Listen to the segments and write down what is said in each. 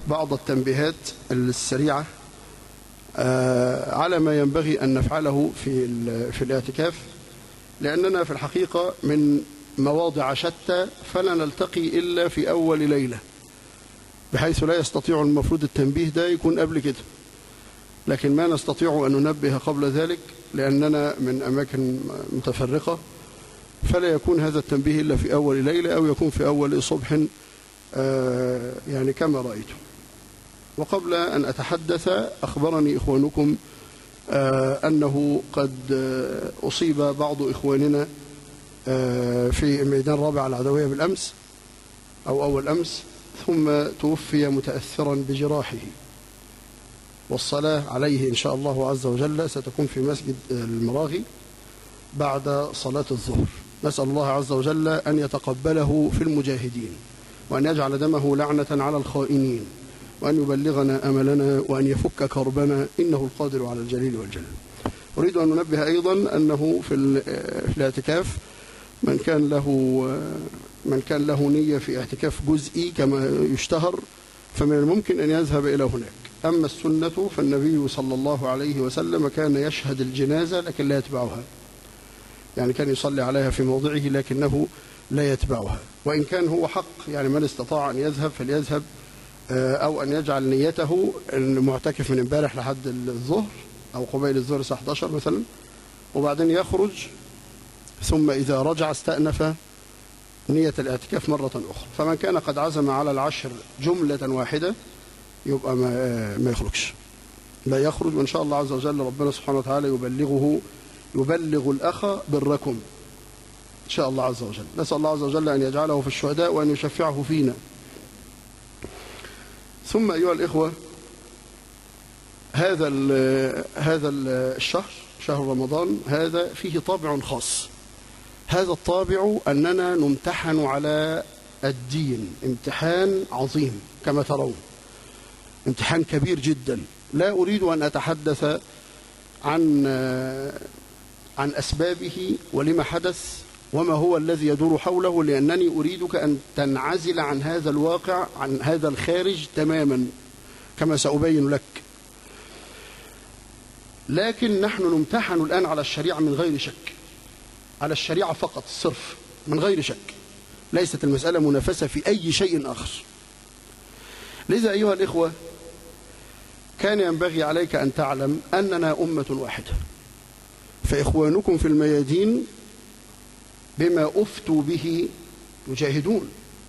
بعض التنبيهات السريعة آه، على ما ينبغي أن نفعله في في الاعتكاف لأننا في الحقيقة من مواضع شتى فلا نلتقي إلا في أول ليلة بحيث لا يستطيع المفروض التنبيه ده يكون قبل كده لكن ما نستطيع أن ننبه قبل ذلك لأننا من أماكن متفرقة فلا يكون هذا التنبيه إلا في أول ليلة أو يكون في أول صبح آه، يعني كما رأيتم وقبل أن أتحدث أخبرني إخوانكم آه، أنه قد آه، أصيب بعض إخواننا في ميدان رابع العدوية بالأمس أو أول أمس ثم توفي متأثرا بجراحه والصلاة عليه إن شاء الله عز وجل ستكون في مسجد المراغي بعد صلاة الظهر نسأل الله عز وجل أن يتقبله في المجاهدين وأن يجعل دمه لعنة على الخائنين وأن يبلغنا أملنا وأن يفك كربنا إنه القادر على الجليل والجلال أريد أن ننبه أيضا أنه في, في الاعتكاف من كان له من كان له نية في اعتكاف جزئي كما يشتهر فمن الممكن أن يذهب إلى هناك أما السنة فالنبي صلى الله عليه وسلم كان يشهد الجنازة لكن لا يتبعها يعني كان يصلي عليها في موضعه لكنه لا يتبعها وإن كان هو حق يعني من استطاع أن يذهب فليذهب آه، أو أن يجعل نيته المعتكف من امبارح لحد الظهر أو قبيل الظهر الساعة 11 مثلا وبعدين يخرج ثم إذا رجع استأنف نية الاعتكاف مرة أخرى فمن كان قد عزم على العشر جملة واحدة يبقى ما, آه، ما يخرجش لا يخرج وإن شاء الله عز وجل ربنا سبحانه وتعالى يبلغه يبلغ الأخ بالركم إن شاء الله عز وجل نسأل الله عز وجل أن يجعله في الشهداء وأن يشفعه فينا ثم أيها الإخوة هذا هذا الشهر شهر رمضان هذا فيه طابع خاص هذا الطابع أننا نمتحن على الدين امتحان عظيم كما ترون امتحان كبير جدا لا أريد أن أتحدث عن عن أسبابه ولما حدث وما هو الذي يدور حوله لأنني أريدك أن تنعزل عن هذا الواقع عن هذا الخارج تماما كما سأبين لك لكن نحن نمتحن الآن على الشريعة من غير شك على الشريعة فقط صرف من غير شك ليست المسألة منافسة في أي شيء آخر لذا أيها الإخوة كان ينبغي عليك أن تعلم أننا أمة واحدة فإخوانكم في الميادين بما أفتوا به يجاهدون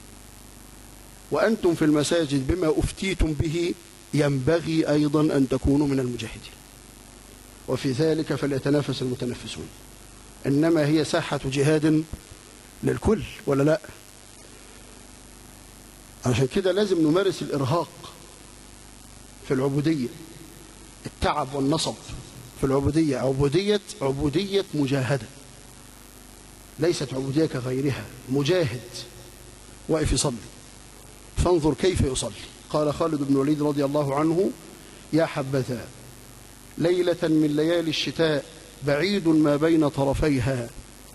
وأنتم في المساجد بما أفتيتم به ينبغي أيضا أن تكونوا من المجاهدين وفي ذلك فليتنافس المتنفسون إنما هي ساحة جهاد للكل ولا لا عشان كده لازم نمارس الإرهاق في العبودية التعب والنصب في العبودية عبودية عبودية مجاهدة ليست عبودية كغيرها مجاهد واقف يصلي فانظر كيف يصلي قال خالد بن وليد رضي الله عنه يا حبذا ليلة من ليالي الشتاء بعيد ما بين طرفيها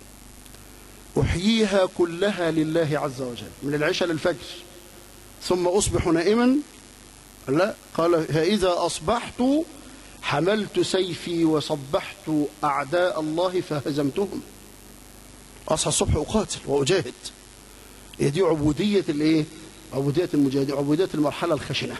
أحييها كلها لله عز وجل من العشاء للفجر ثم أصبح نائما لا قال فإذا أصبحت حملت سيفي وصبحت أعداء الله فهزمتهم أصحى الصبح أقاتل وأجاهد هي دي عبودية الإيه؟ عبودية المجاهدين عبودية المرحلة الخشنة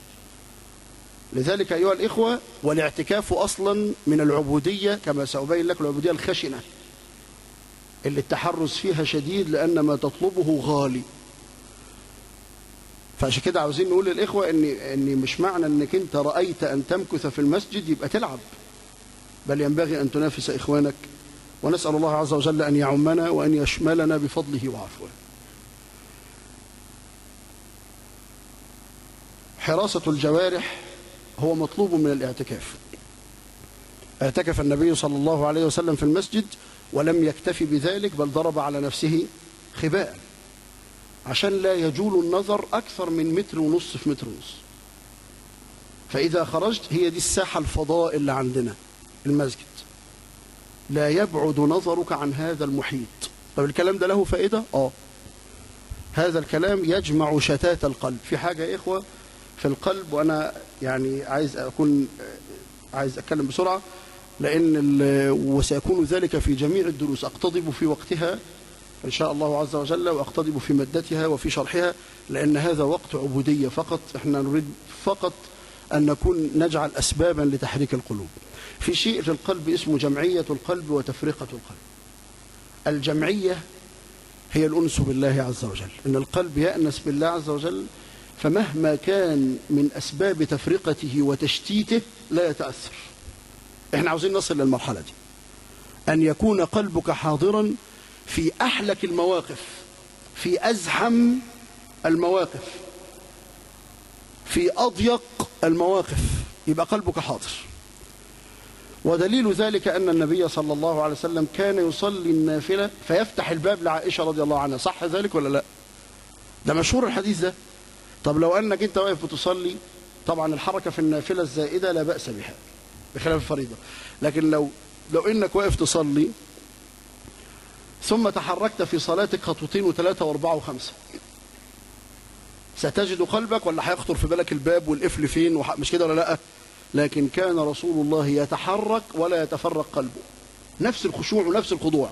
لذلك أيها الإخوة والاعتكاف أصلا من العبودية كما سأبين لك العبودية الخشنة اللي التحرز فيها شديد لأن ما تطلبه غالي فعشان كده عاوزين نقول للإخوة إن, إن مش معنى أنك أنت رأيت أن تمكث في المسجد يبقى تلعب بل ينبغي أن تنافس إخوانك ونسأل الله عز وجل أن يعمنا وأن يشملنا بفضله وعفوه حراسة الجوارح هو مطلوب من الاعتكاف اعتكف النبي صلى الله عليه وسلم في المسجد ولم يكتفي بذلك بل ضرب على نفسه خباء عشان لا يجول النظر أكثر من متر ونص في متر ونص فإذا خرجت هي دي الساحة الفضاء اللي عندنا المسجد لا يبعد نظرك عن هذا المحيط طب الكلام ده له فائدة؟ آه هذا الكلام يجمع شتات القلب في حاجة يا إخوة في القلب وأنا يعني عايز أكون عايز أتكلم بسرعة لأن ال- وسيكون ذلك في جميع الدروس أقتضب في وقتها إن شاء الله عز وجل وأقتضب في مادتها وفي شرحها لأن هذا وقت عبودية فقط إحنا نريد فقط أن نكون نجعل أسبابا لتحريك القلوب في شيء في القلب اسمه جمعية القلب وتفرقة القلب الجمعية هي الأنس بالله عز وجل إن القلب يأنس بالله عز وجل فمهما كان من أسباب تفرقته وتشتيته لا يتأثر إحنا عاوزين نصل للمرحلة دي أن يكون قلبك حاضرا في أحلك المواقف في أزحم المواقف في أضيق المواقف يبقى قلبك حاضر ودليل ذلك أن النبي صلى الله عليه وسلم كان يصلي النافلة فيفتح الباب لعائشة رضي الله عنها صح ذلك ولا لا ده مشهور الحديث ده طب لو أنك أنت واقف بتصلي طبعا الحركة في النافلة الزائدة لا بأس بها بخلاف الفريضة لكن لو لو انك واقف تصلي ثم تحركت في صلاتك خطوتين وثلاثة واربعة وخمسة ستجد قلبك ولا هيخطر في بالك الباب والقفل فين وح... مش كده ولا لا لكن كان رسول الله يتحرك ولا يتفرق قلبه نفس الخشوع ونفس الخضوع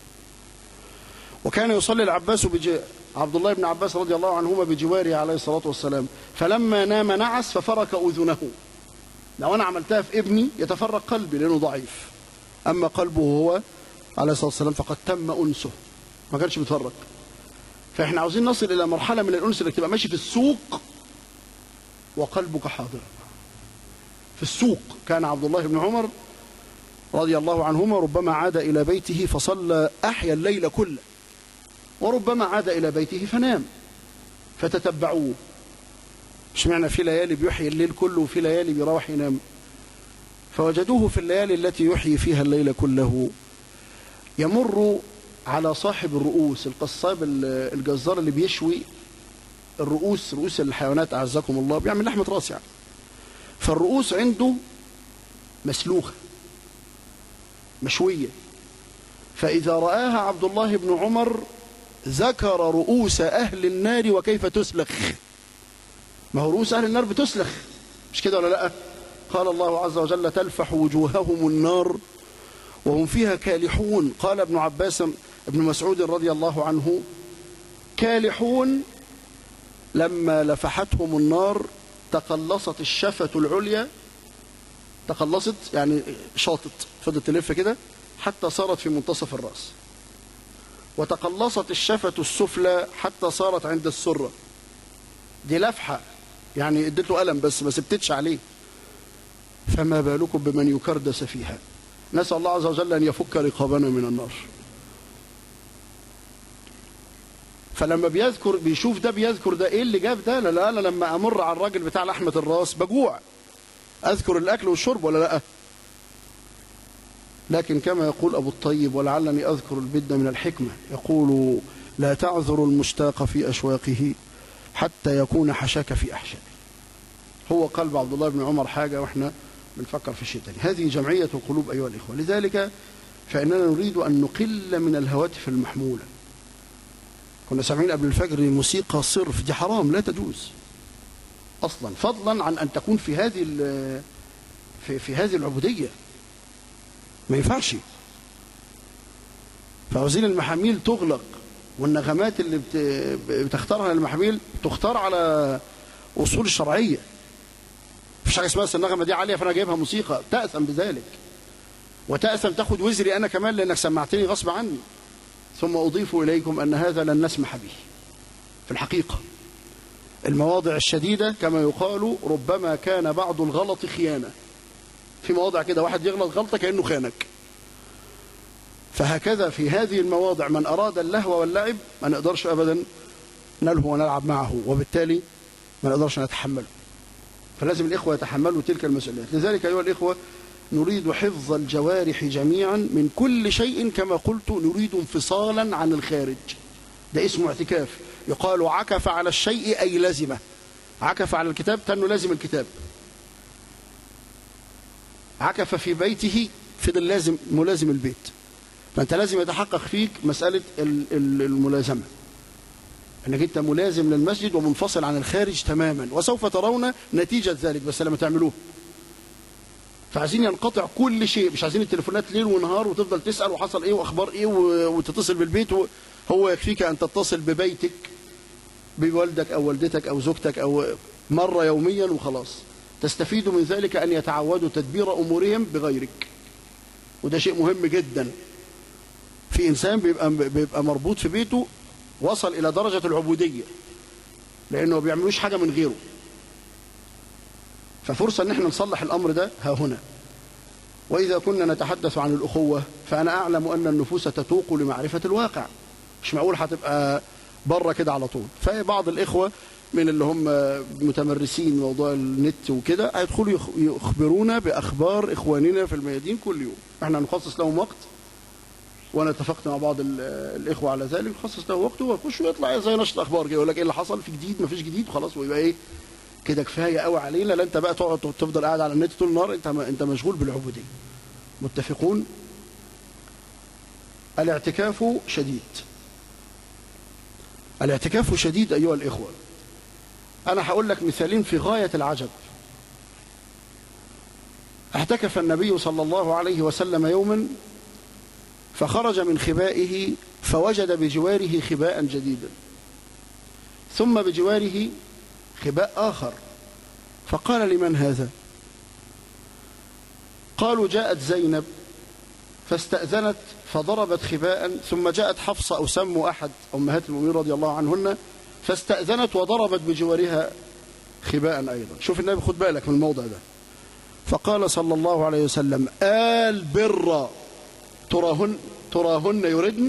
وكان يصلي العباس بج... عبد الله بن عباس رضي الله عنهما بجواره عليه الصلاة والسلام فلما نام نعس ففرك أذنه لو أنا عملتها في ابني يتفرق قلبي لأنه ضعيف أما قلبه هو عليه الصلاة والسلام فقد تم أنسه ما كانش بيتفرق فإحنا عاوزين نصل إلى مرحلة من الأنس إنك تبقى ماشي في السوق وقلبك حاضر في السوق كان عبد الله بن عمر رضي الله عنهما ربما عاد إلى بيته فصلى أحيا الليل كله وربما عاد إلى بيته فنام فتتبعوه اشمعنى في ليالي بيحيي الليل كله وفي ليالي بيروح ينام فوجدوه في الليالي التي يحيي فيها الليل كله يمر على صاحب الرؤوس القصاب الجزار اللي بيشوي الرؤوس رؤوس الحيوانات أعزكم الله بيعمل لحمة راس يعني فالرؤوس عنده مسلوخة مشوية فإذا رآها عبد الله بن عمر ذكر رؤوس أهل النار وكيف تسلخ ما هو رؤوس أهل النار بتسلخ مش كده ولا لأ قال الله عز وجل تلفح وجوههم النار وهم فيها كالحون قال ابن عباس ابن مسعود رضي الله عنه كالحون لما لفحتهم النار تقلصت الشفة العليا تقلصت يعني شاطت فضلت تلف كده حتى صارت في منتصف الرأس وتقلصت الشفة السفلى حتى صارت عند السرة دي لفحة يعني اديته ألم بس ما سبتتش عليه فما بالكم بمن يكردس فيها نسأل الله عز وجل أن يفك رقابنا من النار فلما بيذكر بيشوف ده بيذكر ده ايه اللي جاب ده لا لا انا لما امر على الراجل بتاع لحمه الراس بجوع اذكر الاكل والشرب ولا لا لكن كما يقول ابو الطيب ولعلني اذكر البد من الحكمه يقول لا تعذر المشتاق في اشواقه حتى يكون حشاك في احشائه هو قلب عبد الله بن عمر حاجه واحنا بنفكر في شيء ثاني هذه جمعيه القلوب ايها الاخوه لذلك فاننا نريد ان نقل من الهواتف المحموله كنا سامعين قبل الفجر موسيقى صرف دي حرام لا تجوز اصلا فضلا عن ان تكون في هذه في, في هذه العبوديه ما ينفعش فوزين المحاميل تغلق والنغمات اللي بتختارها المحاميل تختار على اصول الشرعيه مفيش حاجه اسمها النغمه دي عاليه فانا جايبها موسيقى تاثم بذلك وتاثم تاخد وزري انا كمان لانك سمعتني غصب عني ثم أضيف إليكم أن هذا لن نسمح به في الحقيقة المواضع الشديدة كما يقال ربما كان بعض الغلط خيانة في مواضع كده واحد يغلط غلطة كأنه خانك فهكذا في هذه المواضع من أراد اللهو واللعب ما نقدرش أبدا نلهو ونلعب معه وبالتالي ما نقدرش نتحمله فلازم الإخوة يتحملوا تلك المسؤوليات لذلك أيها الإخوة نريد حفظ الجوارح جميعا من كل شيء كما قلت نريد انفصالا عن الخارج ده اسمه اعتكاف يقال عكف على الشيء أي لزمه عكف على الكتاب تنه لازم الكتاب عكف في بيته فضل لازم ملازم البيت فأنت لازم يتحقق فيك مسألة الملازمة انك انت ملازم للمسجد ومنفصل عن الخارج تماما وسوف ترون نتيجة ذلك بس لما تعملوه فعايزين ينقطع كل شيء مش عايزين التليفونات ليل ونهار وتفضل تسأل وحصل ايه واخبار ايه وتتصل بالبيت هو يكفيك ان تتصل ببيتك بوالدك او والدتك او زوجتك او مرة يوميا وخلاص تستفيد من ذلك ان يتعودوا تدبير امورهم بغيرك وده شيء مهم جدا في انسان بيبقى بيبقى مربوط في بيته وصل الى درجة العبودية لانه ما بيعملوش حاجة من غيره ففرصة ان احنا نصلح الامر ده ها هنا واذا كنا نتحدث عن الاخوة فانا اعلم ان النفوس تتوق لمعرفة الواقع مش معقول هتبقى بره كده على طول فبعض الاخوة من اللي هم متمرسين موضوع النت وكده هيدخلوا يخبرونا باخبار اخواننا في الميادين كل يوم احنا نخصص لهم وقت وانا اتفقت مع بعض الاخوه على ذلك نخصص له وقت ويخش ويطلع زي نشر اخبار كده يقول لك ايه اللي حصل في جديد ما فيش جديد وخلاص ويبقى ايه كده كفايه قوي علينا لا انت بقى تقعد تفضل قاعد على النت طول النهار انت انت مشغول بالعبوديه متفقون الاعتكاف شديد الاعتكاف شديد ايها الاخوه انا هقول لك مثالين في غايه العجب اعتكف النبي صلى الله عليه وسلم يوما فخرج من خبائه فوجد بجواره خباء جديدا ثم بجواره خباء آخر فقال لمن هذا قالوا جاءت زينب فاستأذنت فضربت خباء ثم جاءت حفصة أو سموا أحد أمهات المؤمنين رضي الله عنهن فاستأذنت وضربت بجوارها خباء أيضا شوف النبي خد بالك من الموضع ده فقال صلى الله عليه وسلم آل بر تراهن تراهن يردن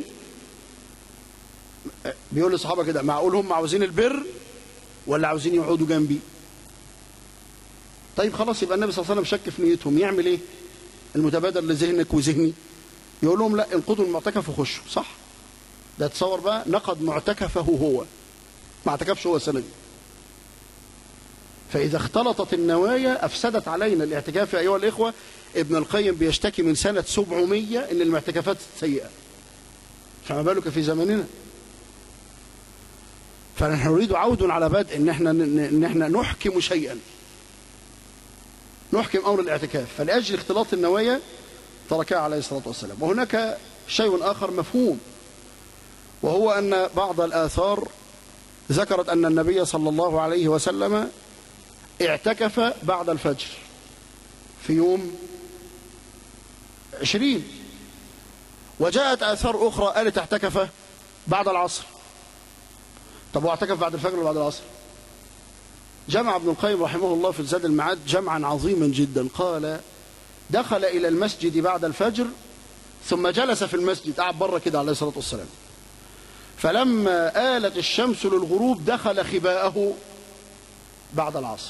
بيقول للصحابة كده معقول هم عاوزين البر ولا عاوزين يقعدوا جنبي طيب خلاص يبقى النبي صلى الله عليه وسلم شك في نيتهم يعمل ايه المتبادر لذهنك وذهني يقول لهم لا انقضوا المعتكف وخشوا صح ده تصور بقى نقض معتكفه هو ما اعتكفش هو السنه دي فإذا اختلطت النوايا أفسدت علينا الاعتكاف يا أيها الإخوة ابن القيم بيشتكي من سنة 700 إن المعتكفات سيئة فما بالك في زماننا فنحن نريد عود على بدء إن احنا, إن احنا نحكم شيئا نحكم أمر الاعتكاف فلأجل اختلاط النوايا تركها عليه الصلاة والسلام وهناك شيء آخر مفهوم وهو أن بعض الآثار ذكرت أن النبي صلى الله عليه وسلم اعتكف بعد الفجر في يوم عشرين وجاءت آثار أخرى قالت اعتكف بعد العصر طب هو اعتكف بعد الفجر ولا بعد العصر جمع ابن القيم رحمه الله في الزاد المعاد جمعا عظيما جدا قال دخل إلى المسجد بعد الفجر ثم جلس في المسجد قعد بره كده عليه الصلاة والسلام فلما آلت الشمس للغروب دخل خباءه بعد العصر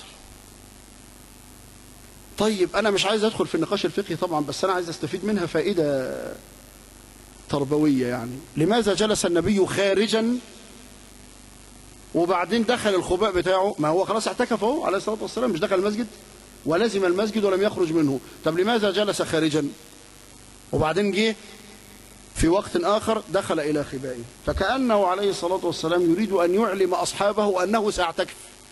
طيب أنا مش عايز أدخل في النقاش الفقهي طبعا بس أنا عايز أستفيد منها فائدة تربوية يعني لماذا جلس النبي خارجا وبعدين دخل الخباء بتاعه ما هو خلاص اعتكف اهو عليه الصلاة والسلام مش دخل المسجد ولزم المسجد ولم يخرج منه طب لماذا جلس خارجا وبعدين جه في وقت آخر دخل إلى خبائه فكأنه عليه الصلاة والسلام يريد أن يعلم أصحابه أنه سيعتكف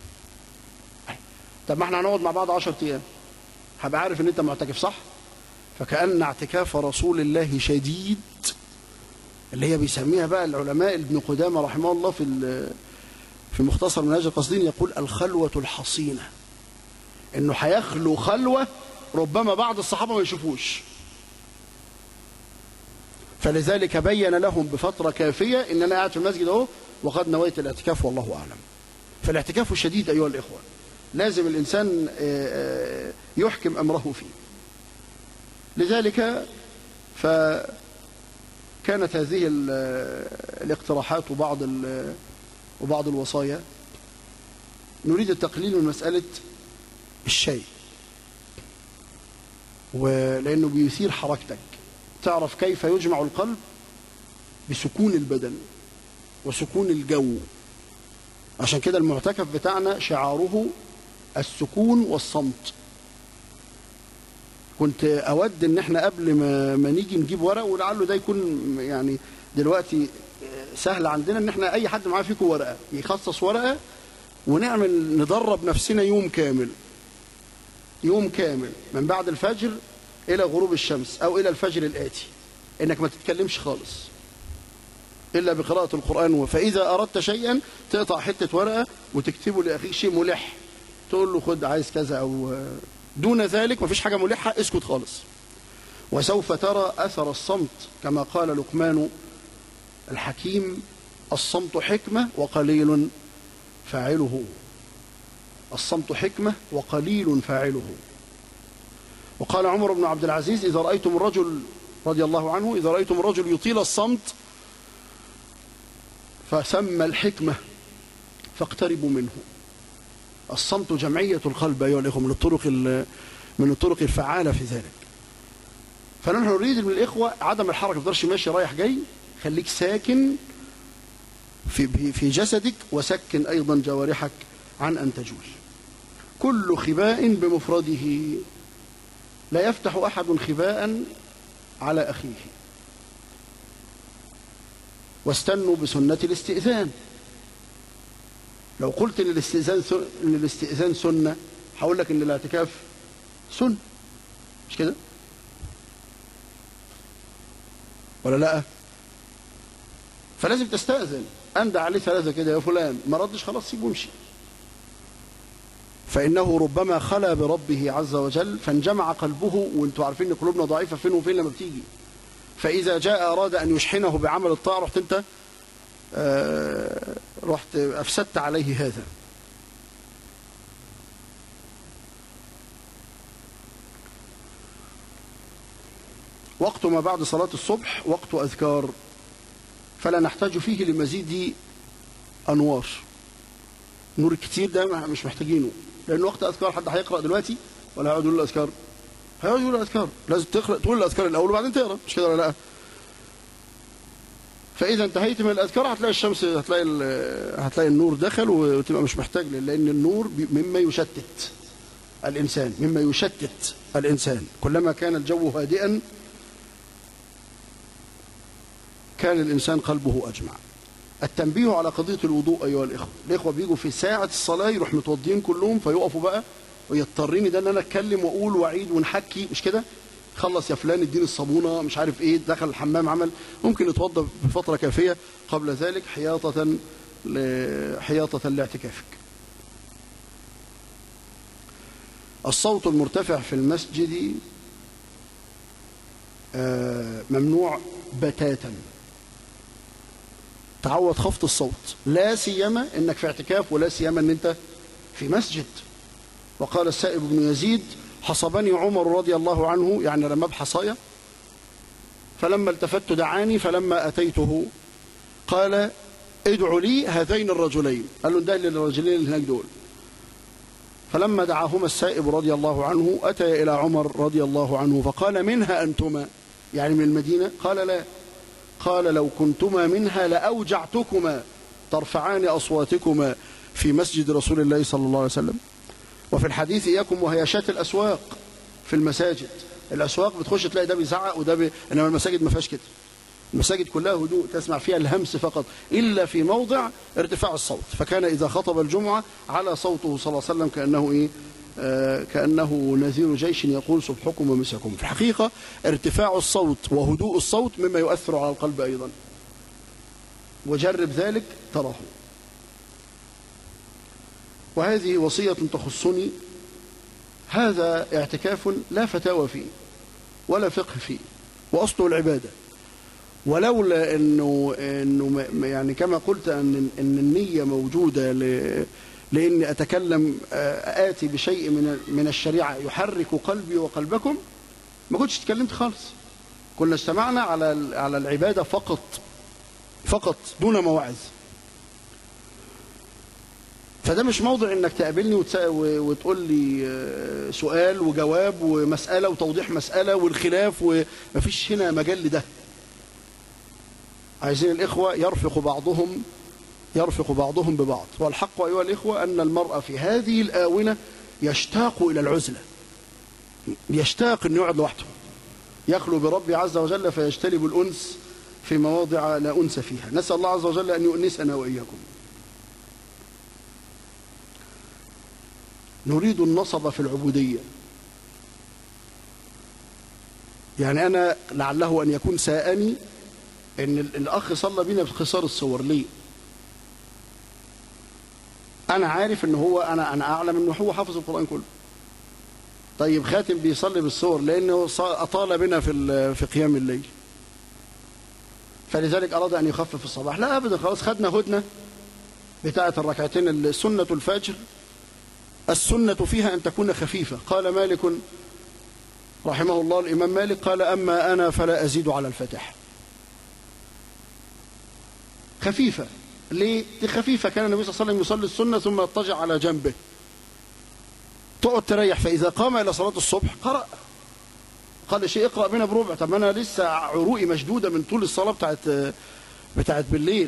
طب ما احنا هنقعد مع بعض 10 أيام هبقى عارف ان انت معتكف صح فكأن اعتكاف رسول الله شديد اللي هي بيسميها بقى العلماء ابن قدامة رحمه الله في في مختصر منهاج القصدين يقول الخلوة الحصينة انه هيخلو خلوة ربما بعض الصحابة ما يشوفوش فلذلك بين لهم بفترة كافية ان انا قاعد في المسجد اهو وقد نويت الاعتكاف والله اعلم فالاعتكاف شديد ايها الاخوه لازم الإنسان يحكم أمره فيه لذلك فكانت هذه الاقتراحات وبعض وبعض الوصايا نريد التقليل من مسألة الشيء ولأنه بيثير حركتك تعرف كيف يجمع القلب بسكون البدن وسكون الجو عشان كده المعتكف بتاعنا شعاره السكون والصمت كنت أود إن إحنا قبل ما, ما نيجي نجيب ورق ولعله ده يكون يعني دلوقتي سهل عندنا ان احنا اي حد معاه فيكم ورقه يخصص ورقه ونعمل ندرب نفسنا يوم كامل يوم كامل من بعد الفجر الى غروب الشمس او الى الفجر الاتي انك ما تتكلمش خالص الا بقراءه القران فاذا اردت شيئا تقطع حته ورقه وتكتبه لاخيك شيء ملح تقول له خد عايز كذا او دون ذلك مفيش حاجه ملحه اسكت خالص وسوف ترى اثر الصمت كما قال لقمان الحكيم الصمت حكمه وقليل فاعله الصمت حكمه وقليل فاعله وقال عمر بن عبد العزيز اذا رايتم الرجل رضي الله عنه اذا رايتم الرجل يطيل الصمت فسمى الحكمه فاقتربوا منه الصمت جمعية القلب أيها الإخوة من الطرق من الطرق الفعالة في ذلك فنحن نريد من الإخوة عدم الحركة ما تقدرش ماشي رايح جاي خليك ساكن في في جسدك وسكن أيضا جوارحك عن أن تجول كل خباء بمفرده لا يفتح أحد خباء على أخيه واستنوا بسنة الاستئذان لو قلت ان الاستئذان سن... ان الاستئذان سنه هقول لك ان الاعتكاف سنه مش كده ولا لا فلازم تستأذن أندى عليه ثلاثة كده يا فلان ما ردش خلاص سيبه وامشي فإنه ربما خلى بربه عز وجل فانجمع قلبه وانتوا عارفين ان قلوبنا ضعيفة فين وفين لما بتيجي فإذا جاء أراد أن يشحنه بعمل الطاعة رحت أنت آه رحت أفسدت عليه هذا وقت ما بعد صلاة الصبح وقت أذكار فلا نحتاج فيه لمزيد أنوار نور الكتير ده مش محتاجينه لأن وقت أذكار حد هيقرأ دلوقتي ولا هيقعد يقول الأذكار هيقعد يقول الأذكار لازم تقرأ تقول الأذكار الأول وبعدين تقرأ مش كده ولا لا فإذا انتهيت من الأذكار هتلاقي الشمس هتلاقي هتلاقي النور دخل وتبقى مش محتاج لأن النور مما يشتت الإنسان مما يشتت الإنسان كلما كان الجو هادئا كان الإنسان قلبه أجمع التنبيه على قضية الوضوء أيها الإخوة الإخوة بيجوا في ساعة الصلاة يروح متوضين كلهم فيقفوا بقى ويضطرني ده ان انا اتكلم واقول واعيد ونحكي مش كده خلص يا فلان اديني الصابونه مش عارف ايه دخل الحمام عمل ممكن يتوضا بفتره كافيه قبل ذلك حياطه حياطه لاعتكافك الصوت المرتفع في المسجد ممنوع بتاتا تعود خفض الصوت لا سيما انك في اعتكاف ولا سيما ان انت في مسجد وقال السائب بن يزيد حصبني عمر رضي الله عنه يعني رمى بحصايا فلما التفت دعاني فلما أتيته قال ادعوا لي هذين الرجلين قال له ده للرجلين اللي هناك دول فلما دعاهما السائب رضي الله عنه أتى إلى عمر رضي الله عنه فقال منها أنتما يعني من المدينة قال لا قال لو كنتما منها لأوجعتكما ترفعان أصواتكما في مسجد رسول الله صلى الله عليه وسلم وفي الحديث إياكم وهياشات الأسواق في المساجد الأسواق بتخش تلاقي ده بيزعق وده بي... إنما المساجد ما فيهاش كده المساجد كلها هدوء تسمع فيها الهمس فقط إلا في موضع ارتفاع الصوت فكان إذا خطب الجمعة على صوته صلى الله عليه وسلم كأنه إيه آه كأنه نذير جيش يقول صبحكم ومساكم في الحقيقة ارتفاع الصوت وهدوء الصوت مما يؤثر على القلب أيضا وجرب ذلك تراه وهذه وصية تخصني هذا اعتكاف لا فتاوى فيه ولا فقه فيه وأصله العبادة ولولا أنه, إنه يعني كما قلت أن, أن النية موجودة ل لأني أتكلم آتي بشيء من من الشريعة يحرك قلبي وقلبكم ما كنتش اتكلمت خالص كنا استمعنا على على العبادة فقط فقط دون مواعظ فده مش موضع انك تقابلني وتقول لي سؤال وجواب ومسألة وتوضيح مسألة والخلاف ومفيش هنا مجال لده عايزين الإخوة يرفق بعضهم يرفق بعضهم ببعض والحق أيها الإخوة أن المرأة في هذه الآونة يشتاق إلى العزلة يشتاق أن يقعد لوحده يخلو بربي عز وجل فيجتلب الأنس في مواضع لا أنس فيها نسأل الله عز وجل أن يؤنسنا وإياكم نريد النصب في العبودية يعني أنا لعله أن يكون ساءني أن الأخ صلى بنا بخسار الصور ليه أنا عارف أن هو أنا أنا أعلم أنه هو حافظ القرآن كله طيب خاتم بيصلي بالصور لأنه أطال بنا في في قيام الليل فلذلك أراد أن يخفف الصباح لا أبدا خلاص خدنا هدنة بتاعة الركعتين السنة الفجر السنة فيها أن تكون خفيفة قال مالك رحمه الله الإمام مالك قال أما أنا فلا أزيد على الفتح خفيفة ليه؟ دي خفيفة كان النبي صلى الله عليه وسلم يصلي السنة ثم يضطجع على جنبه تقعد تريح فإذا قام إلى صلاة الصبح قرأ قال شيء اقرأ بنا بربع طب أنا لسه عروقي مشدودة من طول الصلاة بتاعت بتاعت بالليل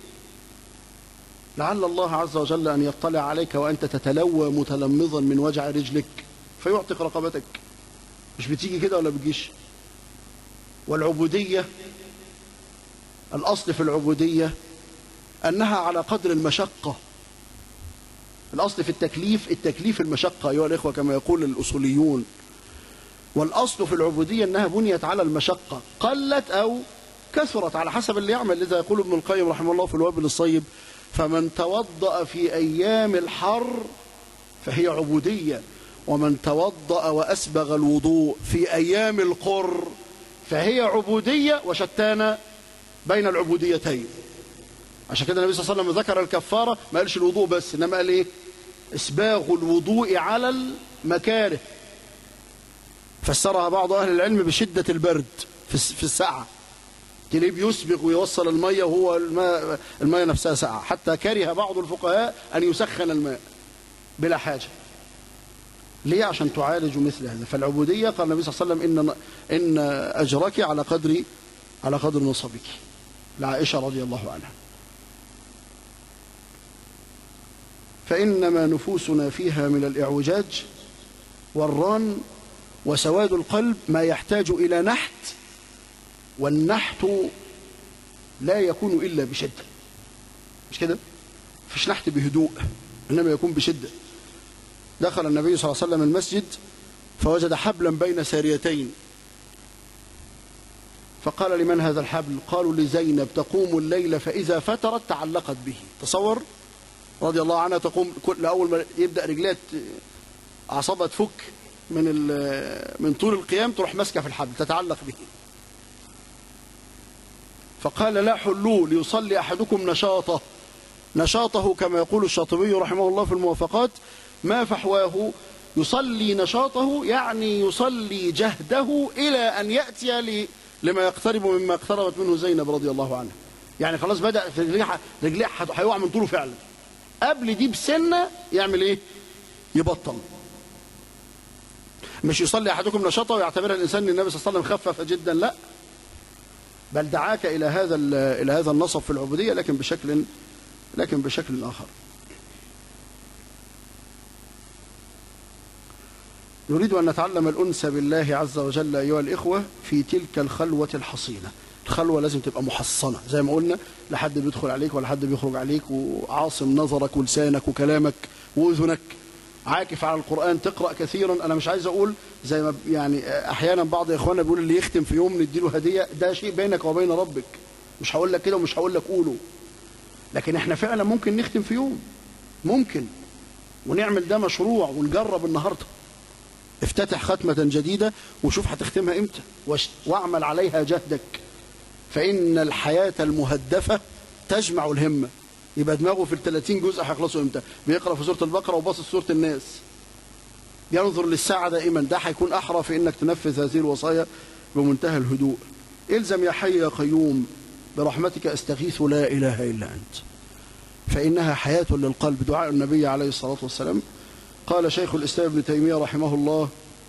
لعل الله عز وجل أن يطلع عليك وأنت تتلوى متلمظا من وجع رجلك فيعتق رقبتك مش بتيجي كده ولا بتجيش والعبودية الأصل في العبودية أنها على قدر المشقة الأصل في التكليف التكليف المشقة أيها الإخوة كما يقول الأصوليون والأصل في العبودية أنها بنيت على المشقة قلت أو كثرت على حسب اللي يعمل لذا يقول ابن القيم رحمه الله في الوابل الصيب فمن توضأ في أيام الحر فهي عبودية ومن توضأ وأسبغ الوضوء في أيام القر فهي عبودية وشتان بين العبوديتين عشان كده النبي صلى الله عليه وسلم ذكر الكفارة ما قالش الوضوء بس إنما قال إيه إسباغ الوضوء على المكاره فسرها بعض أهل العلم بشدة البرد في الساعة تلاقيه بيسبغ ويوصل المية وهو الماء, المية نفسها ساعة حتى كره بعض الفقهاء أن يسخن الماء بلا حاجة ليه عشان تعالج مثل هذا فالعبودية قال النبي صلى الله عليه وسلم إن, إن أجرك على قدر على قدر نصبك لعائشة رضي الله عنها فإنما نفوسنا فيها من الإعوجاج والران وسواد القلب ما يحتاج إلى نحت والنحت لا يكون إلا بشدة مش كده فيش نحت بهدوء إنما يكون بشدة دخل النبي صلى الله عليه وسلم المسجد فوجد حبلا بين ساريتين فقال لمن هذا الحبل قالوا لزينب تقوم الليل فإذا فترت تعلقت به تصور رضي الله عنها تقوم كل أول ما يبدأ رجلات أعصابها تفك من من طول القيام تروح ماسكه في الحبل تتعلق به فقال لا حلوه ليصلي أحدكم نشاطه نشاطه كما يقول الشاطبي رحمه الله في الموافقات ما فحواه يصلي نشاطه يعني يصلي جهده إلى أن يأتي لما يقترب مما اقتربت منه زينب رضي الله عنها يعني خلاص بدأ في رجليه رجليه هيقع من طوله فعلا قبل دي بسنة يعمل ايه يبطل مش يصلي أحدكم نشاطه ويعتبرها الإنسان أن النبي صلى الله عليه وسلم خفف جدا لا بل دعاك إلى هذا إلى هذا النصب في العبودية لكن بشكل لكن بشكل آخر نريد أن نتعلم الأنس بالله عز وجل أيها الإخوة في تلك الخلوة الحصينة الخلوة لازم تبقى محصنة زي ما قلنا لا حد بيدخل عليك ولا حد بيخرج عليك وعاصم نظرك ولسانك وكلامك وأذنك عاكف على القرآن تقرأ كثيرا أنا مش عايز أقول زي ما يعني أحيانا بعض إخواننا بيقول اللي يختم في يوم نديله هدية ده شيء بينك وبين ربك مش هقول لك كده ومش هقول لك قوله لكن احنا فعلا ممكن نختم في يوم ممكن ونعمل ده مشروع ونجرب النهارده افتتح ختمة جديدة وشوف هتختمها امتى واعمل عليها جهدك فإن الحياة المهدفة تجمع الهمة يبقى دماغه في ال 30 جزء هيخلصوا امتى بيقرا في سوره البقره وباصص سوره الناس ينظر للساعه دائما ده هيكون احرى في انك تنفذ هذه الوصايا بمنتهى الهدوء الزم يا حي يا قيوم برحمتك استغيث لا اله الا انت فانها حياه للقلب دعاء النبي عليه الصلاه والسلام قال شيخ الاسلام ابن تيميه رحمه الله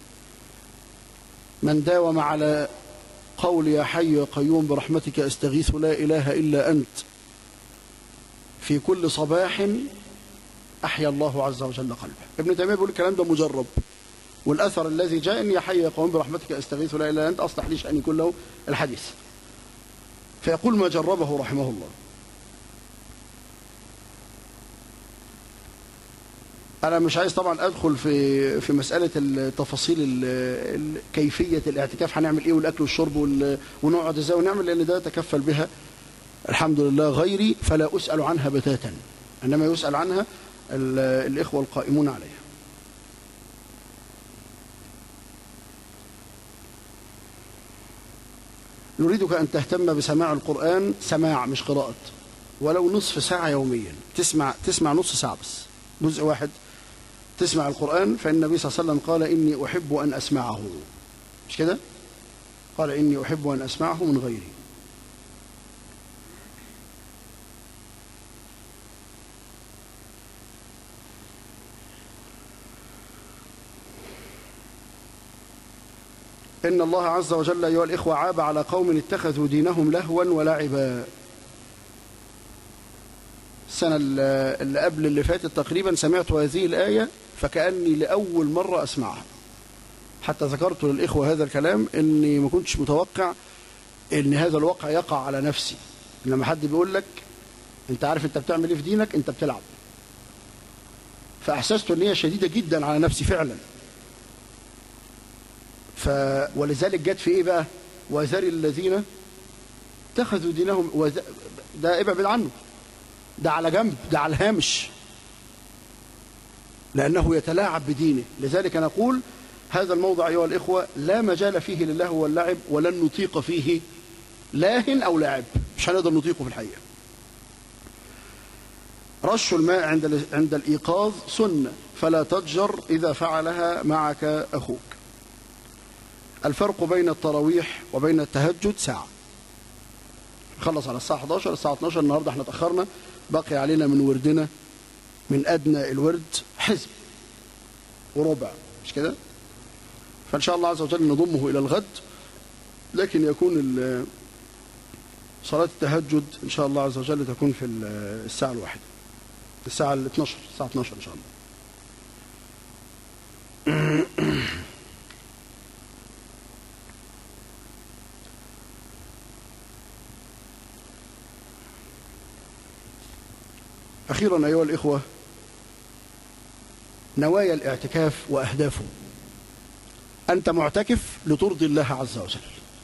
من داوم على قول يا حي يا قيوم برحمتك استغيث لا اله الا انت في كل صباح أحيا الله عز وجل قلبه ابن تيمية بيقول الكلام ده مجرب والأثر الذي جاء إن يحيي قوم برحمتك أستغيث لا إله إلا أنت أصلح لي شأني كله الحديث فيقول ما جربه رحمه الله أنا مش عايز طبعا أدخل في في مسألة التفاصيل ال- ال- كيفية الاعتكاف هنعمل إيه والأكل والشرب وال- ونقعد إزاي ونعمل لأن ده تكفل بها الحمد لله غيري فلا أسأل عنها بتاتا إنما يسأل عنها ال- الإخوة القائمون عليها نريدك أن تهتم بسماع القرآن سماع مش قراءة ولو نصف ساعة يوميا تسمع تسمع نص ساعة بس جزء واحد تسمع القرآن فإن النبي صلى الله عليه وسلم قال إني أحب أن أسمعه مش كده؟ قال إني أحب أن أسمعه من غيري إن الله عز وجل أيها الإخوة عاب على قوم اتخذوا دينهم لهوا ولعبا السنة اللي قبل اللي فاتت تقريبا سمعت هذه الآية فكأني لأول مرة أسمعها حتى ذكرت للإخوة هذا الكلام إني ما كنتش متوقع إن هذا الواقع يقع على نفسي لما حد بيقول لك أنت عارف أنت بتعمل إيه في دينك أنت بتلعب فأحسست إن هي شديدة جدا على نفسي فعلا ف ولذلك جت في إيه بقى وذر الذين اتخذوا دينهم وذ... ده ابعد عنه ده على جنب ده على الهامش لأنه يتلاعب بدينه لذلك نقول هذا الموضع أيها الإخوة لا مجال فيه للهو واللعب ولن نطيق فيه لاهن أو لاعب مش هنقدر نطيقه في الحقيقة رش الماء عند عند الإيقاظ سنة فلا تضجر إذا فعلها معك أخوك الفرق بين التراويح وبين التهجد ساعة خلص على الساعة 11 الساعة 12 النهاردة احنا تأخرنا بقي علينا من وردنا من أدنى الورد حزب وربع مش كده فإن شاء الله عز وجل نضمه إلى الغد لكن يكون صلاة التهجد إن شاء الله عز وجل تكون في الساعة الواحدة الساعة ال 12 الساعة 12 إن شاء الله أخيرا أيها الإخوة نوايا الاعتكاف وأهدافه أنت معتكف لترضي الله عز وجل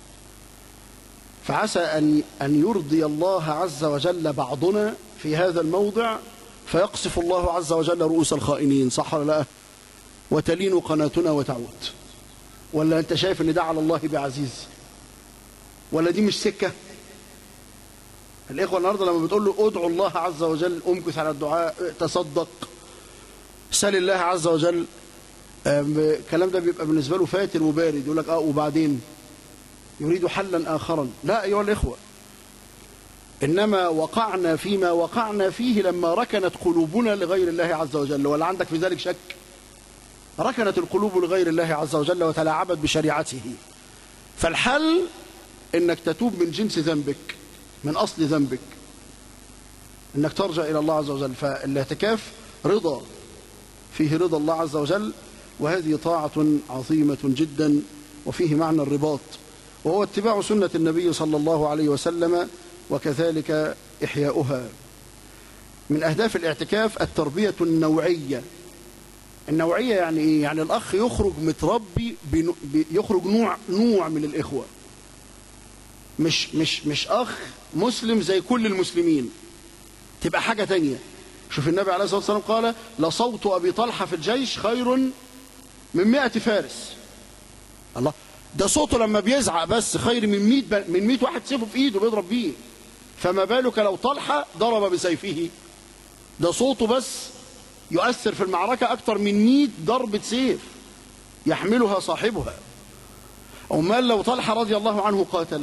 فعسى أن, أن يرضي الله عز وجل بعضنا في هذا الموضع فيقصف الله عز وجل رؤوس الخائنين صح ولا لا وتلين قناتنا وتعود ولا أنت شايف أن ده على الله بعزيز ولا دي مش سكة الإخوة النهاردة لما بتقول له ادعو الله عز وجل امكث على الدعاء تصدق سل الله عز وجل الكلام ده بيبقى بالنسبة له فاتر وبارد يقول لك اه وبعدين يريد حلا آخرا لا أيها الإخوة إنما وقعنا فيما وقعنا فيه لما ركنت قلوبنا لغير الله عز وجل ولا عندك في ذلك شك ركنت القلوب لغير الله عز وجل وتلاعبت بشريعته فالحل إنك تتوب من جنس ذنبك من أصل ذنبك إنك ترجع إلى الله عز وجل فالاعتكاف رضا فيه رضا الله عز وجل وهذه طاعة عظيمة جدا وفيه معنى الرباط وهو اتباع سنة النبي صلى الله عليه وسلم وكذلك إحياؤها من أهداف الاعتكاف التربية النوعية النوعية يعني إيه؟ يعني الأخ يخرج متربي يخرج نوع نوع من الإخوة مش مش مش أخ مسلم زي كل المسلمين تبقى حاجة تانية شوف النبي عليه الصلاة والسلام قال لصوت أبي طلحة في الجيش خير من مئة فارس الله ده صوته لما بيزعق بس خير من 100 من 100 واحد سيفه في ايده بيضرب بيه فما بالك لو طلحه ضرب بسيفه ده صوته بس يؤثر في المعركه اكثر من 100 ضربه سيف يحملها صاحبها امال لو طلحه رضي الله عنه قاتل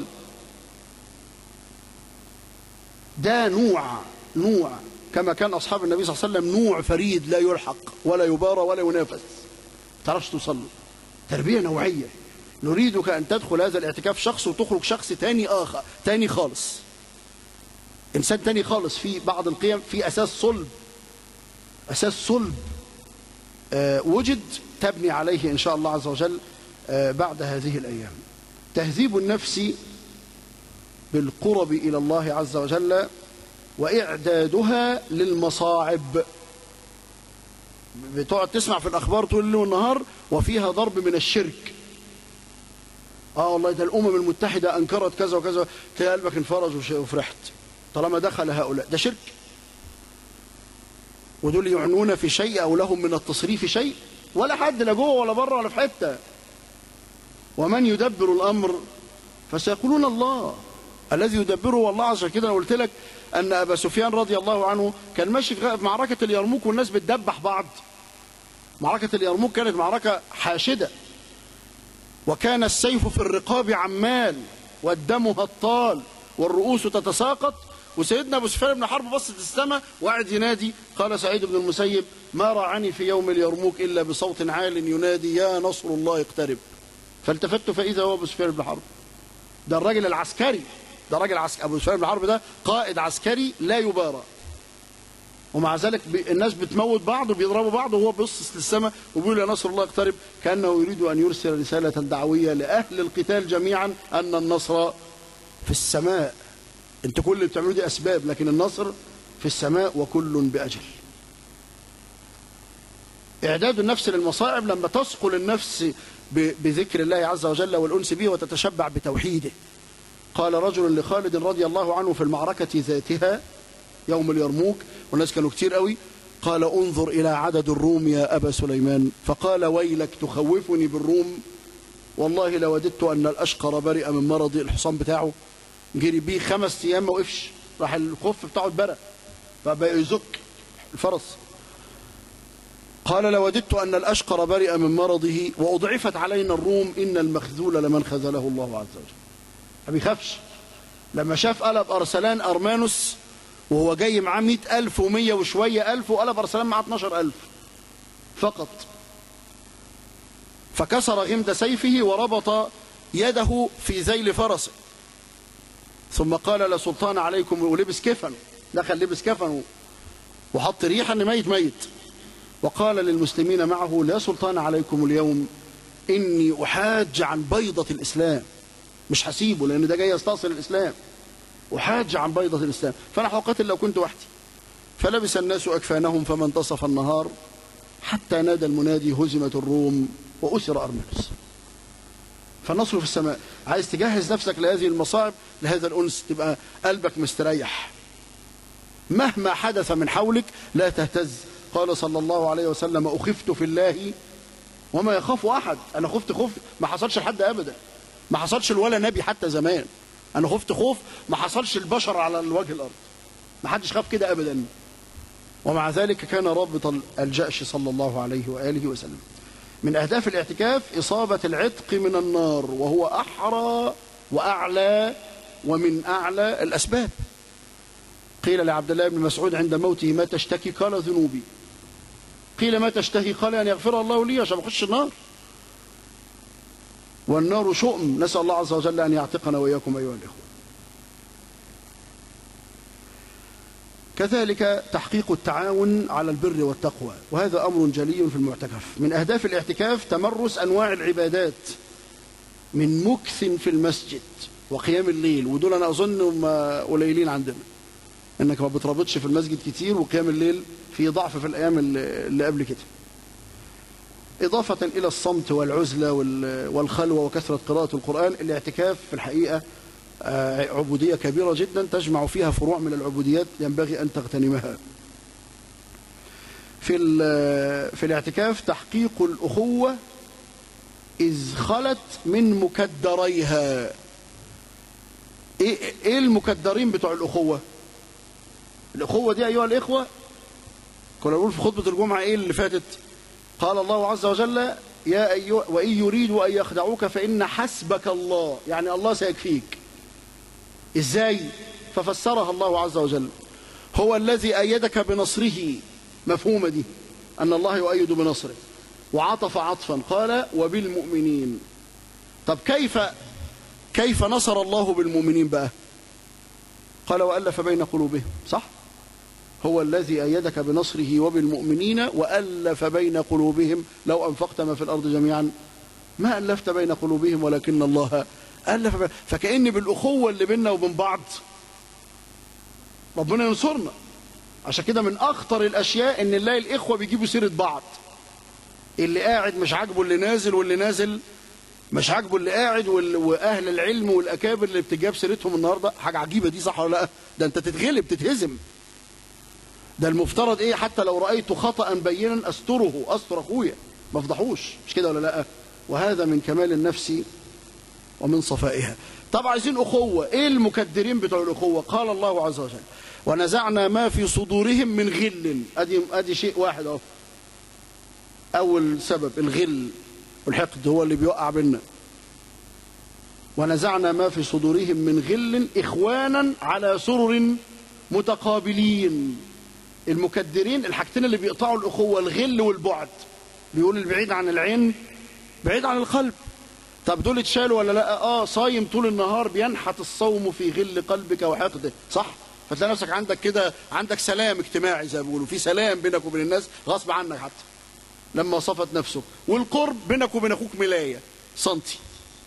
ده نوع نوع كما كان اصحاب النبي صلى الله عليه وسلم نوع فريد لا يلحق ولا يبارى ولا ينافس تعرفش توصل له تربيه نوعيه نريدك أن تدخل هذا الاعتكاف شخص وتخرج شخص تاني آخر تاني خالص إنسان تاني خالص في بعض القيم في أساس صلب أساس صلب آه وجد تبني عليه إن شاء الله عز وجل آه بعد هذه الأيام تهذيب النفس بالقرب إلى الله عز وجل وإعدادها للمصاعب بتقعد تسمع في الأخبار طول الليل والنهار وفيها ضرب من الشرك اه والله ده الأمم المتحدة أنكرت كذا وكذا تلاقي قلبك انفرج وش- وفرحت طالما دخل هؤلاء ده شرك ودول يعنون في شيء أو لهم من التصريف شيء ولا حد لا جوه ولا بره ولا في حتة ومن يدبر الأمر فسيقولون الله الذي يدبره هو الله عشان كده أنا قلت لك أن أبا سفيان رضي الله عنه كان ماشي في معركة اليرموك والناس بتدبح بعض معركة اليرموك كانت معركة حاشدة وكان السيف في الرقاب عمال والدم هطال والرؤوس تتساقط وسيدنا ابو سفيان بن حرب بصت السماء وقعد ينادي قال سعيد بن المسيب ما رعني في يوم اليرموك الا بصوت عال ينادي يا نصر الله اقترب فالتفت فاذا هو ابو سفيان بن حرب ده الراجل العسكري ده راجل عسكري ابو سفيان بن حرب ده قائد عسكري لا يبارى ومع ذلك ب- الناس بتموت بعض وبيضربوا بعض وهو بيبصص للسماء وبيقول يا نصر الله اقترب كانه يريد ان يرسل رساله دعويه لاهل القتال جميعا ان النصر في السماء انت كل اللي بتعملوه دي اسباب لكن النصر في السماء وكل باجل اعداد النفس للمصائب لما تثقل النفس ب- بذكر الله عز وجل والانس به وتتشبع بتوحيده قال رجل لخالد رضي الله عنه في المعركه ذاتها يوم اليرموك والناس كانوا كتير قوي قال انظر إلى عدد الروم يا أبا سليمان فقال ويلك تخوفني بالروم والله لوددت أن الأشقر برئ من مرض الحصان بتاعه جري بيه خمس أيام ما وقفش راح الخف بتاعه اتبرى فبقى يزك الفرس قال لوددت أن الأشقر برئ من مرضه وأضعفت علينا الروم إن المخذول لمن خذله الله عز وجل ما بيخافش لما شاف قلب أرسلان أرمانوس وهو جاي معاه مئة ألف ومية وشوية ألف وقلب أرسلان معاه 12 ألف فقط فكسر غمد سيفه وربط يده في ذيل فرسه ثم قال لا سلطان عليكم ولبس كفنه دخل لبس كفنه وحط ريحة ان ميت ميت وقال للمسلمين معه لا سلطان عليكم اليوم إني أحاج عن بيضة الإسلام مش هسيبه لأن ده جاي يستأصل الإسلام أحاج عن بيضة الإسلام فأنا هقاتل لو كنت وحدي فلبس الناس أكفانهم فما انتصف النهار حتى نادى المنادي هزمت الروم وأسر أرمنس فالنصر في السماء عايز تجهز نفسك لهذه المصاعب لهذا الأنس تبقى قلبك مستريح مهما حدث من حولك لا تهتز قال صلى الله عليه وسلم أخفت في الله وما يخاف أحد أنا خفت خوف ما حصلش لحد أبدا ما حصلش لولا نبي حتى زمان أنا خفت خوف ما حصلش البشر على وجه الأرض ما حدش خاف كده أبدا ومع ذلك كان رابط الجأش صلى الله عليه وآله وسلم من أهداف الاعتكاف إصابة العتق من النار وهو أحرى وأعلى ومن أعلى الأسباب قيل لعبد الله بن مسعود عند موته ما تشتكي قال ذنوبي قيل ما تشتهي قال أن يغفر الله لي عشان أخش النار والنار شؤم نسأل الله عز وجل أن يعتقنا وإياكم أيها الإخوة كذلك تحقيق التعاون على البر والتقوى وهذا أمر جلي في المعتكف من أهداف الاعتكاف تمرس أنواع العبادات من مكث في المسجد وقيام الليل ودول أنا أظن هم قليلين عندنا انك ما بترابطش في المسجد كتير وقيام الليل في ضعف في الايام اللي اللي قبل كده اضافه الى الصمت والعزله وال- والخلوه وكثره قراءه القران الاعتكاف في الحقيقه آه، عبوديه كبيره جدا تجمع فيها فروع من العبوديات ينبغي ان تغتنمها في ال- في الاعتكاف تحقيق الاخوه اذ خلت من مكدريها ايه ايه المكدرين بتوع الاخوه الأخوة دي أيها الإخوة كنا نقول في خطبة الجمعة إيه اللي فاتت قال الله عز وجل يا أيها وإن يريدوا أن يخدعوك فإن حسبك الله يعني الله سيكفيك إزاي ففسرها الله عز وجل هو الذي أيدك بنصره مفهومة دي أن الله يؤيد بنصره وعطف عطفا قال وبالمؤمنين طب كيف كيف نصر الله بالمؤمنين بقى قال وألف بين قلوبهم صح هو الذي أيدك بنصره وبالمؤمنين وألف بين قلوبهم لو أنفقت ما في الأرض جميعا ما ألفت بين قلوبهم ولكن الله ألف بين فكأن بالأخوة اللي بيننا وبين بعض ربنا ينصرنا عشان كده من أخطر الأشياء إن نلاقي الإخوة بيجيبوا سيرة بعض اللي قاعد مش عاجبه اللي نازل واللي نازل مش عاجبه اللي قاعد وال- واهل العلم والاكابر اللي بتجاب سيرتهم النهارده حاجه عجيبه دي صح ولا لا ده انت تتغلب تتهزم ده المفترض ايه حتى لو رايت خطا بينا استره استر اخويا ما افضحوش مش كده ولا لا وهذا من كمال النفس ومن صفائها طبعا عايزين اخوه ايه المكدرين بتوع الاخوه قال الله عز وجل ونزعنا ما في صدورهم من غل ادي ادي شيء واحد اهو اول سبب الغل والحقد هو اللي بيوقع بينا ونزعنا ما في صدورهم من غل اخوانا على سرر متقابلين المكدرين الحاجتين اللي بيقطعوا الاخوه الغل والبعد بيقول البعيد عن العين بعيد عن القلب طب دول اتشالوا ولا لا اه صايم طول النهار بينحت الصوم في غل قلبك وحقده صح فتلاقي نفسك عندك كده عندك سلام اجتماعي زي ما بيقولوا في سلام بينك وبين الناس غصب عنك حتى لما صفت نفسك والقرب بينك وبين اخوك ملايه سنتي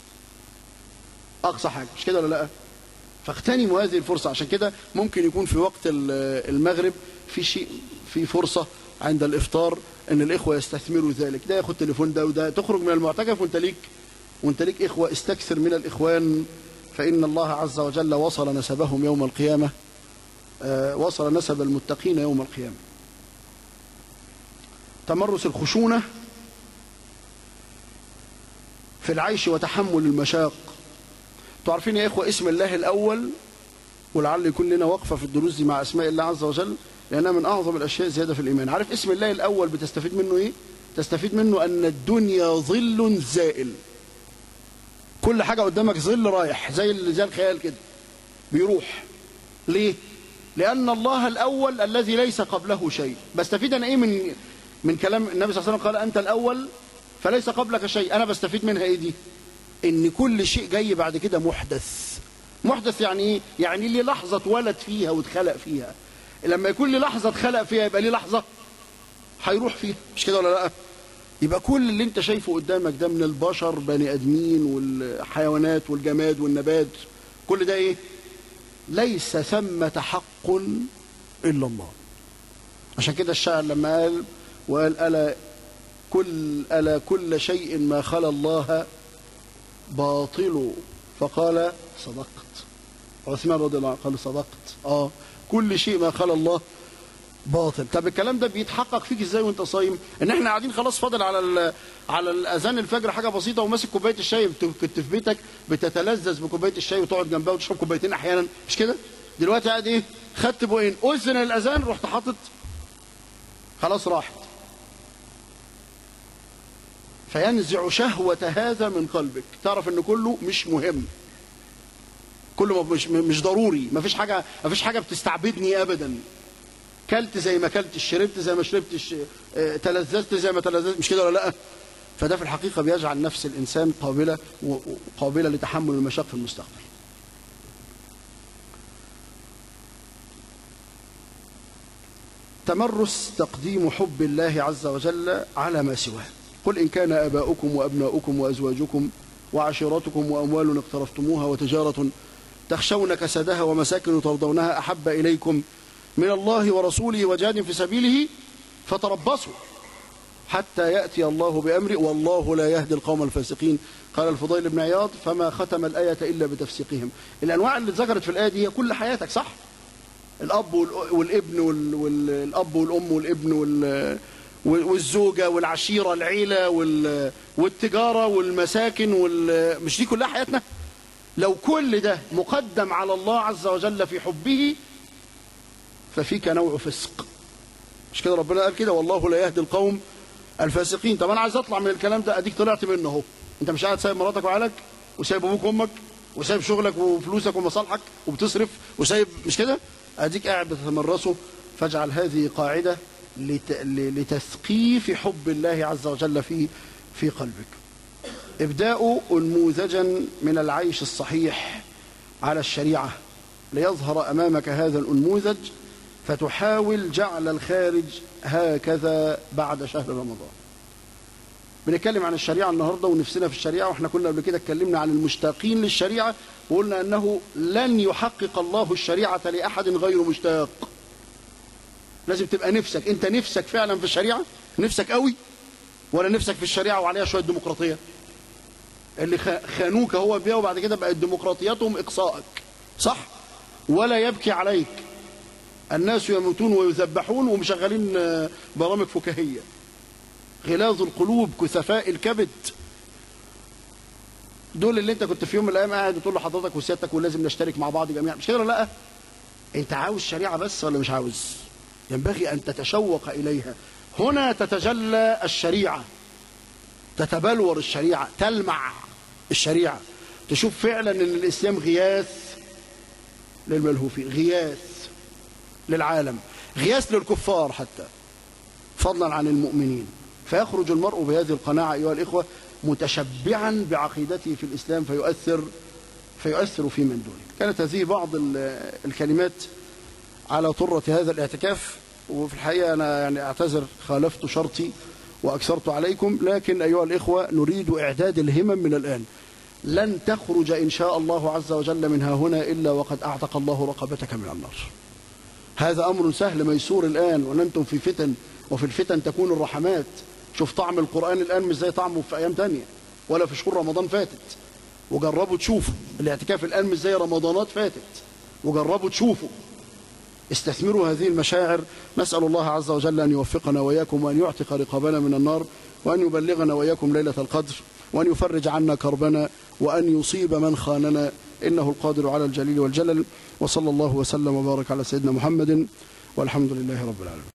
اقصى حاجه مش كده ولا لا فاغتنموا هذه الفرصه عشان كده ممكن يكون في وقت ال- المغرب في شيء في فرصه عند الافطار ان الاخوه يستثمروا ذلك ده ياخد تليفون ده وده تخرج من المعتكف وانت ليك وانت ليك اخوه استكثر من الاخوان فان الله عز وجل وصل نسبهم يوم القيامه آه، وصل نسب المتقين يوم القيامه تمرس الخشونه في العيش وتحمل المشاق تعرفين يا إخوة اسم الله الأول ولعل يكون لنا وقفة في الدروس دي مع أسماء الله عز وجل لأنها من أعظم الأشياء زيادة في الإيمان عارف اسم الله الأول بتستفيد منه إيه؟ تستفيد منه أن الدنيا ظل زائل كل حاجة قدامك ظل رايح زي ال- زي الخيال كده بيروح ليه؟ لأن الله الأول الذي ليس قبله شيء بستفيد أنا إيه من من كلام النبي صلى الله عليه وسلم قال أنت الأول فليس قبلك شيء أنا بستفيد منها إيه دي؟ ان كل شيء جاي بعد كده محدث محدث يعني ايه يعني ليه لحظه اتولد فيها واتخلق فيها لما يكون لي لحظه اتخلق فيها يبقى ليه لحظه هيروح فيها مش كده ولا لا يبقى كل اللي انت شايفه قدامك ده من البشر بني ادمين والحيوانات والجماد والنبات كل ده ايه ليس ثمة حق الا الله عشان كده الشاعر لما قال وقال الا كل الا كل شيء ما خلا الله باطل فقال صدقت عثمان رضي الله عنه قال صدقت اه كل شيء ما خلا الله باطل طب الكلام ده بيتحقق فيك ازاي وانت صايم ان احنا قاعدين خلاص فاضل على ال- على الاذان الفجر حاجه بسيطه وماسك كوبايه الشاي بت- كنت في بيتك بتتلذذ بكوبايه الشاي وتقعد جنبها وتشرب كوبايتين احيانا مش كده دلوقتي قاعد ايه خدت بوين اذن الاذان رحت حاطط خلاص راحت فينزع شهوة هذا من قلبك تعرف ان كله مش مهم كله مش مش ضروري ما فيش حاجة ما فيش حاجة بتستعبدني ابدا كلت زي ما كلت شربت زي ما شربتش آه، تلذذت زي ما تلذذت مش كده ولا لا فده في الحقيقة بيجعل نفس الإنسان قابلة وقابلة لتحمل المشاق في المستقبل تمرس تقديم حب الله عز وجل على ما سواه قل إن كان آباؤكم وأبناؤكم وأزواجكم وعشيرتكم وأموال اقترفتموها وتجارة تخشون كسدها ومساكن ترضونها أحب إليكم من الله ورسوله وجهاد في سبيله فتربصوا حتى يأتي الله بأمره والله لا يهدي القوم الفاسقين قال الفضيل بن عياض فما ختم الآية إلا بتفسيقهم الأنواع اللي ذكرت في الآية دي هي كل حياتك صح الأب والأ- والابن وال- والأب والأم والابن وال والزوجة والعشيرة العيلة وال- والتجارة والمساكن وال... مش دي كلها حياتنا لو كل ده مقدم على الله عز وجل في حبه ففيك نوع فسق مش كده ربنا قال كده والله لا يهدي القوم الفاسقين طب انا عايز اطلع من الكلام ده اديك طلعت منه اهو انت مش قاعد سايب مراتك وعيالك وسايب ابوك وامك وسايب شغلك وفلوسك ومصالحك وبتصرف وسايب مش كده اديك قاعد بتتمرسه فاجعل هذه قاعده لت... ل- لتثقيف حب الله عز وجل في في قلبك ابداء انموذجا من العيش الصحيح على الشريعه ليظهر امامك هذا الانموذج فتحاول جعل الخارج هكذا بعد شهر رمضان بنتكلم عن الشريعة النهاردة ونفسنا في الشريعة واحنا كنا قبل كده اتكلمنا عن المشتاقين للشريعة وقلنا أنه لن يحقق الله الشريعة لأحد غير مشتاق لازم تبقى نفسك انت نفسك فعلا في الشريعة نفسك قوي ولا نفسك في الشريعة وعليها شوية ديمقراطية اللي خانوك هو بيها وبعد كده بقت ديمقراطياتهم إقصائك صح ولا يبكي عليك الناس يموتون ويذبحون ومشغلين برامج فكاهية غلاظ القلوب كثفاء الكبد دول اللي انت كنت في يوم من الايام قاعد وتقول لحضرتك وسيادتك ولازم نشترك مع بعض جميعا مش كده لا انت عاوز شريعه بس ولا مش عاوز ينبغي ان تتشوق اليها هنا تتجلى الشريعه تتبلور الشريعه تلمع الشريعه تشوف فعلا ان الاسلام غياث للملهوفين غياث للعالم غياث للكفار حتى فضلا عن المؤمنين فيخرج المرء بهذه القناعة أيها الإخوة متشبعا بعقيدته في الإسلام فيؤثر فيؤثر في من دونه كانت هذه بعض الكلمات على طرة هذا الاعتكاف وفي الحقيقة أنا يعني أعتذر خالفت شرطي وأكثرت عليكم لكن أيها الإخوة نريد إعداد الهمم من الآن لن تخرج إن شاء الله عز وجل منها هنا إلا وقد أعتق الله رقبتك من النار هذا أمر سهل ميسور الآن وننتم في فتن وفي الفتن تكون الرحمات شوف طعم القرآن الآن مش زي طعمه في أيام تانية ولا في شهور رمضان فاتت وجربوا تشوفوا الاعتكاف الآن مش زي رمضانات فاتت وجربوا تشوفوا استثمروا هذه المشاعر نسأل الله عز وجل أن يوفقنا وإياكم وأن يعتق رقابنا من النار وأن يبلغنا وإياكم ليلة القدر وأن يفرج عنا كربنا وأن يصيب من خاننا إنه القادر على الجليل والجلل وصلى الله وسلم وبارك على سيدنا محمد والحمد لله رب العالمين